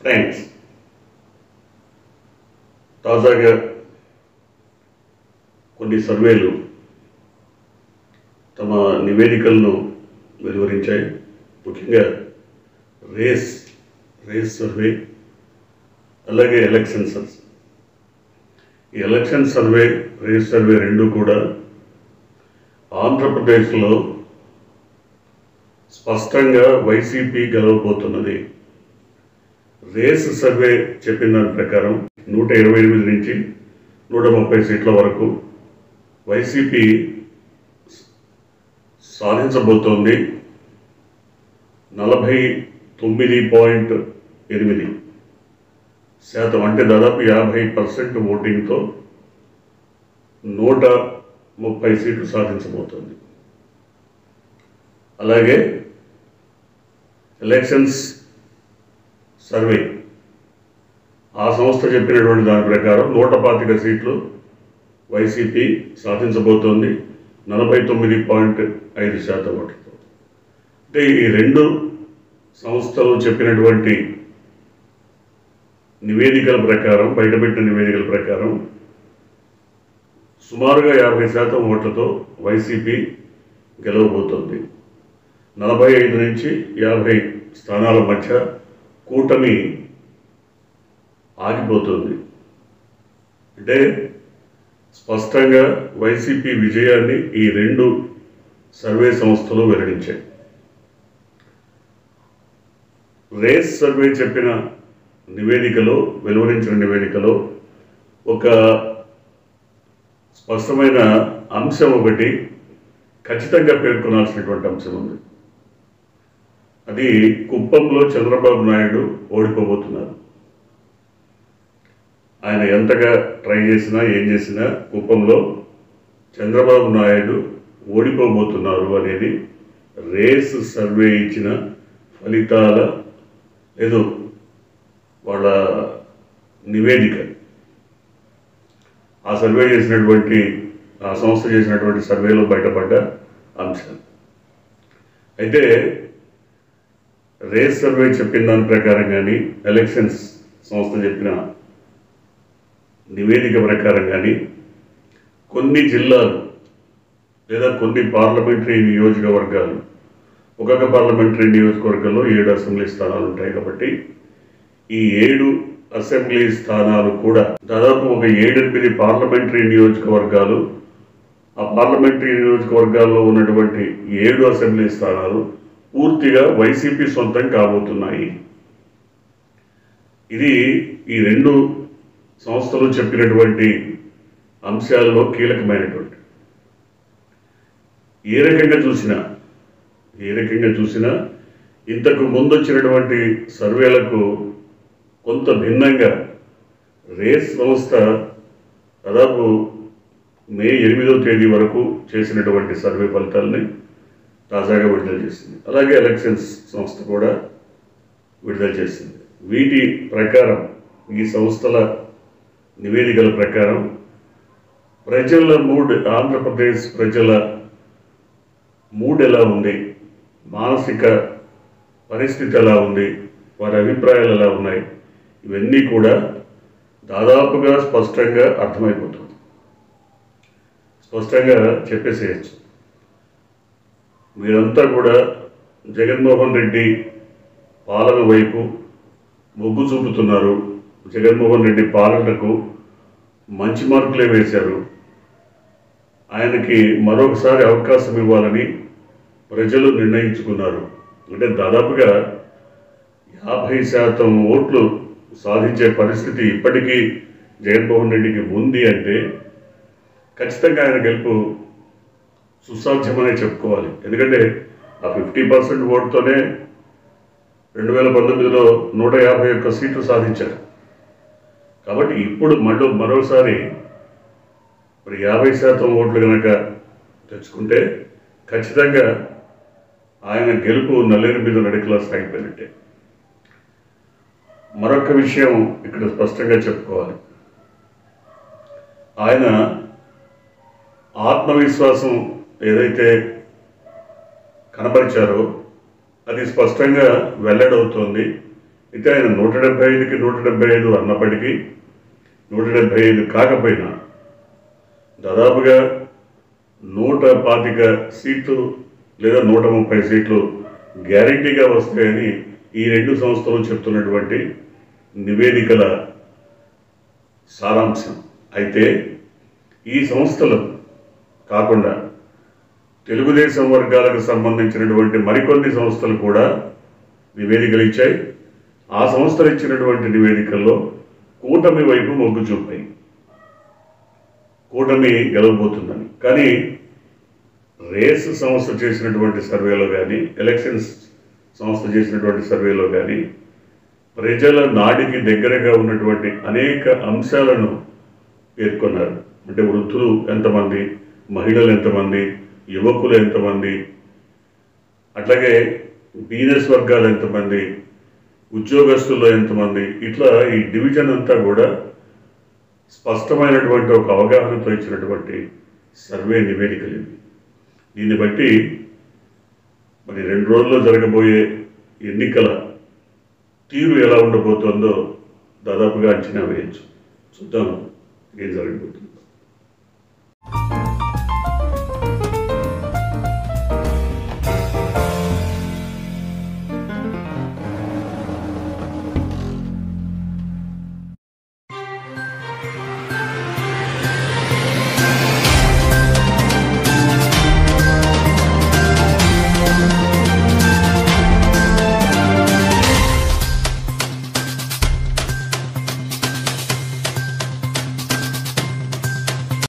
friends తాజాగా కొన్ని సర్వేలు తమ నివేదికలను వెలువరించాయి ముఖ్యంగా రేస్ రేస్ సర్వే అలాగే ఎలక్షన్ సర్వే ఈ ఎలక్షన్ సర్వే రేస్ సర్వే రెండు కూడా ఆంధ్రప్రదేశ్లో స్పష్టంగా వైసీపీ గెలవబోతున్నది రేస్ సర్వే చెప్పిన దాని ప్రకారం నూట ఇరవై ఎనిమిది నుంచి నూట ముప్పై సీట్ల వరకు వైసీపీ సాధించబోతోంది నలభై తొమ్మిది పాయింట్ ఎనిమిది శాతం అంటే దాదాపు యాభై పర్సెంట్ ఓటింగ్తో నూట ముప్పై సీట్లు సాధించబోతోంది అలాగే ఎలక్షన్స్ సర్వే ఆ సంస్థ చెప్పినటువంటి దాని ప్రకారం నూట పాతిక సీట్లు వైసీపీ సాధించబోతోంది నలభై తొమ్మిది పాయింట్ ఐదు శాతం ఓట్లతో అంటే ఈ రెండు సంస్థలు చెప్పినటువంటి నివేదికల ప్రకారం బయటపెట్టిన నివేదికల ప్రకారం సుమారుగా యాభై శాతం ఓట్లతో వైసీపీ గెలవబోతోంది నలభై ఐదు నుంచి యాభై స్థానాల మధ్య కూటమి ఆగిపోతుంది అంటే స్పష్టంగా వైసీపీ విజయాన్ని ఈ రెండు సర్వే సంస్థలు వెల్లడించాయి రేస్ సర్వే చెప్పిన నివేదికలో వెలువరించిన నివేదికలో ఒక స్పష్టమైన అంశం ఒకటి ఖచ్చితంగా పేర్కొనాల్సినటువంటి అంశం ఉంది అది కుప్పంలో చంద్రబాబు నాయుడు ఓడిపోబోతున్నారు ఆయన ఎంతగా ట్రై చేసినా ఏం చేసినా కుప్పంలో చంద్రబాబు నాయుడు ఓడిపోబోతున్నారు అనేది రేస్ సర్వే ఇచ్చిన ఫలితాల ఏదో వాళ్ళ నివేదిక ఆ సర్వే చేసినటువంటి ఆ సంస్థ చేసినటువంటి సర్వేలో బయటపడ్డ అంశం అయితే రేస్ సర్వే చెప్పిన దాని ప్రకారం కానీ ఎలక్షన్స్ సంస్థ చెప్పిన నివేదిక ప్రకారం కానీ కొన్ని జిల్లాలు లేదా కొన్ని పార్లమెంటరీ నియోజకవర్గాలు ఒక్కొక్క పార్లమెంటరీ నియోజకవర్గంలో ఏడు అసెంబ్లీ స్థానాలు ఉంటాయి కాబట్టి ఈ ఏడు అసెంబ్లీ స్థానాలు కూడా దాదాపు ఒక ఏడెనిమిది పార్లమెంటరీ నియోజకవర్గాలు ఆ పార్లమెంటరీ నియోజకవర్గాల్లో ఉన్నటువంటి ఏడు అసెంబ్లీ స్థానాలు పూర్తిగా వైసీపీ సొంతం కాబోతున్నాయి ఇది ఈ రెండు సంస్థలు చెప్పినటువంటి అంశాల్లో కీలకమైనటువంటి ఏ రకంగా చూసినా ఏ రకంగా చూసినా ఇంతకు ముందు వచ్చినటువంటి సర్వేలకు కొంత భిన్నంగా రేస్ సంస్థ దాదాపు మే ఎనిమిదవ తేదీ వరకు చేసినటువంటి సర్వే ఫలితాలని తాజాగా విడుదల చేసింది అలాగే ఎలక్షన్స్ సంస్థ కూడా విడుదల చేసింది వీటి ప్రకారం ఈ సంస్థల నివేదికల ప్రకారం ప్రజల మూడ్ ఆంధ్రప్రదేశ్ ప్రజల మూడ్ ఎలా ఉంది మానసిక పరిస్థితి ఎలా ఉంది వారి అభిప్రాయాలు ఎలా ఉన్నాయి ఇవన్నీ కూడా దాదాపుగా స్పష్టంగా అర్థమైపోతుంది స్పష్టంగా చెప్పేసేయచ్చు మీరంతా కూడా జగన్మోహన్ రెడ్డి పాలన వైపు మొగ్గు చూపుతున్నారు జగన్మోహన్ రెడ్డి పాలనకు మంచి మార్కులే వేశారు ఆయనకి మరొకసారి అవకాశం ఇవ్వాలని ప్రజలు నిర్ణయించుకున్నారు అంటే దాదాపుగా యాభై శాతం ఓట్లు సాధించే పరిస్థితి ఇప్పటికీ జగన్మోహన్ రెడ్డికి ఉంది అంటే ఖచ్చితంగా ఆయన గెలుపు సుసాధ్యమనే చెప్పుకోవాలి ఎందుకంటే ఆ ఫిఫ్టీ పర్సెంట్ ఓటుతోనే రెండు వేల పంతొమ్మిదిలో నూట యాభై ఒక్క సీట్లు సాధించారు కాబట్టి ఇప్పుడు మళ్ళీ మరోసారి మరి యాభై శాతం ఓట్లు కనుక తెచ్చుకుంటే ఖచ్చితంగా ఆయన గెలుపు నల్లేరు మీద నడికలా సాగిపోయినట్టే మరొక విషయం ఇక్కడ స్పష్టంగా చెప్పుకోవాలి ఆయన ఆత్మవిశ్వాసం ఏదైతే కనపరిచారో అది స్పష్టంగా వెల్లడవుతోంది అయితే ఆయన నూట డెబ్బై ఐదుకి నూట డెబ్బై ఐదు అన్నప్పటికీ నూట డెబ్బై ఐదు కాకపోయినా దాదాపుగా నూట పాతిక సీట్లు లేదా నూట ముప్పై సీట్లు గ్యారంటీగా వస్తాయని ఈ రెండు సంస్థలు చెప్తున్నటువంటి నివేదికల సారాంశం అయితే ఈ సంస్థలు కాకుండా తెలుగుదేశం వర్గాలకు సంబంధించినటువంటి మరికొన్ని సంస్థలు కూడా నివేదికలు ఇచ్చాయి ఆ సంస్థలు ఇచ్చినటువంటి నివేదికల్లో కూటమి వైపు మొగ్గు చూపాయి కూటమి గెలవబోతుందని కానీ రేస్ సంస్థ చేసినటువంటి సర్వేలో కానీ ఎలక్షన్స్ సంస్థ చేసినటువంటి సర్వేలో కానీ ప్రజల నాడికి దగ్గరగా ఉన్నటువంటి అనేక అంశాలను పేర్కొన్నారు అంటే వృద్ధులు ఎంతమంది మహిళలు ఎంతమంది యువకులు ఎంతమంది అట్లాగే బిజినెస్ వర్గాలు ఎంతమంది ఉద్యోగస్తుల్లో ఎంతమంది ఇట్లా ఈ డివిజన్ అంతా కూడా స్పష్టమైనటువంటి ఒక అవగాహనతో ఇచ్చినటువంటి సర్వే నివేదికలు ఇవి దీన్ని బట్టి మరి రెండు రోజుల్లో జరగబోయే ఎన్నికల తీరు ఎలా ఉండబోతోందో దాదాపుగా అంచనా వేయచ్చు చూద్దాం ఏం జరగబోతుందో